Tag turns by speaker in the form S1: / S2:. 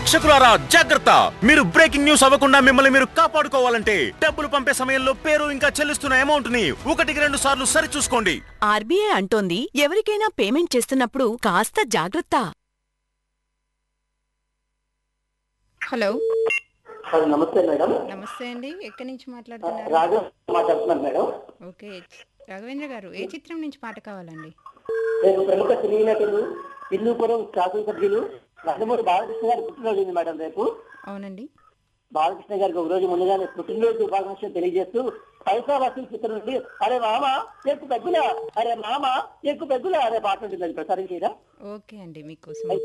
S1: ప్రేక్షకులారా జాగ్రత్త మీరు breaking news అవ్వకుండా మిమ్మల్ని మీరు కాపాడుకోవాలంటే డబ్బులు పంపే సమయంలో పేరు ఇంకా చెల్లిస్తున్న అమౌంట్ ని ఒకటికి రెండు సార్లు సరి చూసుకోండి
S2: ఆర్బీఐ అంటోంది ఎవరికైనా పేమెంట్ చేస్తున్నప్పుడు కాస్త జాగ్రత్త
S3: హలో
S4: సార్ నమస్తే మేడం
S3: నమస్తే అండి ఎక్కడి నుంచి మాట్లాడుతున్నారు
S4: రాజు మాట్లాడుతున్నాను మేడం
S3: ఓకే రాఘవేంద్ర గారు ఏ చిత్రం నుంచి పాట కావాలండి
S4: నేను ప్రముఖ సినీ నటులు హిందూపురం శాసనసభ్యులు నందమూరి బాలకృష్ణ గారి పుట్టినరోజు ఉంది మేడం రేపు
S3: అవునండి
S4: బాలకృష్ణ గారికి ఒక రోజు ముందుగానే పుట్టినరోజు శుభాకాంక్షలు తెలియజేస్తూ పైసా వసూలు చిత్రం నుండి అరే మామ ఎక్కు పెగ్గులా అరే మామ ఎక్కు పెగ్గులా అనే పాట ఉంటుందని ప్రసారం చేయరా
S3: ఓకే అండి మీకోసం